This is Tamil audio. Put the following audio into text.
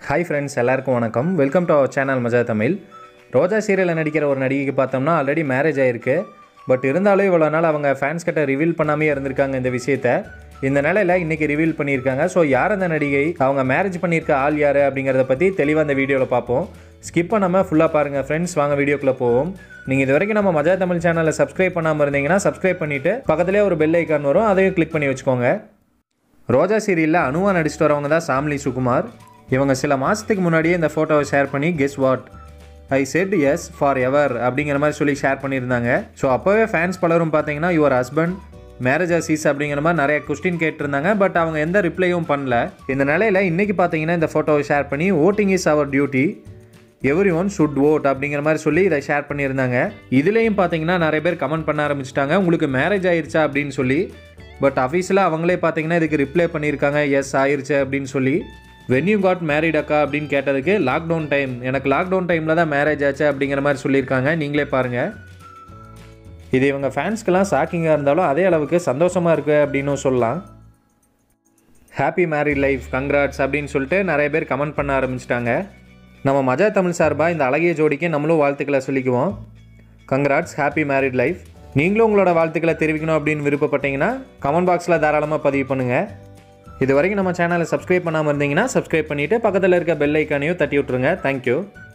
ஹாய் ஃப்ரெண்ட்ஸ் எல்லாருக்கும் வணக்கம் வெல்கம் டு அவர் சேனல் மஜா தமிழ் ரோஜா சீரியலில் நடிக்கிற ஒரு நடிகைக்கு பார்த்தோம்னா ஆல்ரெடி மேரேஜ் ஆயிருக்கு பட் இருந்தாலும் இவ்வளோ நாள் அவங்க ஃபேன்ஸ் கிட்ட ரிவீல் பண்ணாமே இருந்திருக்காங்க இந்த விஷயத்த இந்த நிலையில் இன்றைக்கி ரிவீல் பண்ணியிருக்காங்க ஸோ யார் அந்த நடிகை அவங்க மேரேஜ் பண்ணியிருக்க ஆள் யார் அப்படிங்கிறத பற்றி தெளிவாக அந்த வீடியோவில் பார்ப்போம் ஸ்கிப் பண்ணாமல் ஃபுல்லாக பாருங்கள் ஃப்ரெண்ட்ஸ் வாங்க வீடியோக்குள்ளே போவோம் நீங்கள் இது வரைக்கும் நம்ம மஜா தமிழ் சேனலை சப்ஸ்கிரைப் பண்ணாமல் இருந்தீங்கன்னா சப்ஸ்கிரைப் பண்ணிவிட்டு பக்கத்துலேயே ஒரு பெல் ஐக்கான் வரும் அதையும் கிளிக் பண்ணி வச்சுக்கோங்க ரோஜா சீரியலில் அனுவா நடிச்சிட்டு வரவங்க தான் சாம்லி சுகுமார் இவங்க சில மாதத்துக்கு முன்னாடியே இந்த ஃபோட்டோவை ஷேர் பண்ணி guess what I said yes forever அப்படிங்கிற மாதிரி சொல்லி ஷேர் பண்ணியிருந்தாங்க ஸோ அப்போவே ஃபேன்ஸ் பலரும் பார்த்தீங்கன்னா யுவர் ஹஸ்பண்ட் மேரேஜ் சீஸ் அப்படிங்கிற மாதிரி நிறைய கொஸ்டின் கேட்டிருந்தாங்க பட் அவங்க எந்த ரிப்ளையும் பண்ணல இந்த நிலையில் இன்றைக்கி பார்த்தீங்கன்னா இந்த ஃபோட்டோவை ஷேர் பண்ணி voting is our duty everyone should vote அப்படிங்கிற மாதிரி சொல்லி இதை ஷேர் பண்ணியிருந்தாங்க இதுலேயும் பார்த்தீங்கன்னா நிறைய பேர் கமெண்ட் பண்ண ஆரம்பிச்சிட்டாங்க உங்களுக்கு மேரேஜ் ஆயிருச்சா அப்படின்னு சொல்லி பட் அஃபீஷியலாக அவங்களே பார்த்தீங்கன்னா இதுக்கு ரிப்ளை பண்ணியிருக்காங்க எஸ் ஆயிருச்சு அப்படின்னு சொல்லி வென் யூ காட் மேரிட் அக்கா அப்படின்னு கேட்டதுக்கு லாக்டவுன் டைம் எனக்கு லாக்டவுன் டைமில் தான் மேரேஜ் ஆச்சு அப்படிங்கிற மாதிரி சொல்லியிருக்காங்க நீங்களே பாருங்கள் இது இவங்க ஃபேன்ஸ்க்கெல்லாம் ஷாக்கிங்காக இருந்தாலும் அதே அளவுக்கு சந்தோஷமாக இருக்குது அப்படின்னும் சொல்லலாம் ஹாப்பி மேரிட் லைஃப் கங்க்ராட்ஸ் அப்படின்னு சொல்லிட்டு நிறைய பேர் கமெண்ட் பண்ண ஆரம்பிச்சிட்டாங்க நம்ம மஜா தமிழ் சார்பாக இந்த அழகிய ஜோடிக்கு நம்மளும் வாழ்த்துக்களை சொல்லிக்குவோம் கங்க்ராட்ஸ் ஹாப்பி மேரிட் லைஃப் நீங்களும் உங்களோட வாழ்த்துக்களை தெரிவிக்கணும் அப்படின்னு விருப்பப்பட்டீங்கன்னா கமெண்ட் பாக்ஸில் தாராளமாக பதிவு பண்ணுங்கள் இது வரைக்கும் நம்ம சேனலை சப்ஸ்கிரைப் பண்ணாமல் இருந்தீங்கன்னா சப்ஸ்கிரைப் பண்ணிவிட்டு பக்கத்தில் இருக்க பெல் ஐக்கானையும் தட்டி விட்ருங்க தேங்க்யூ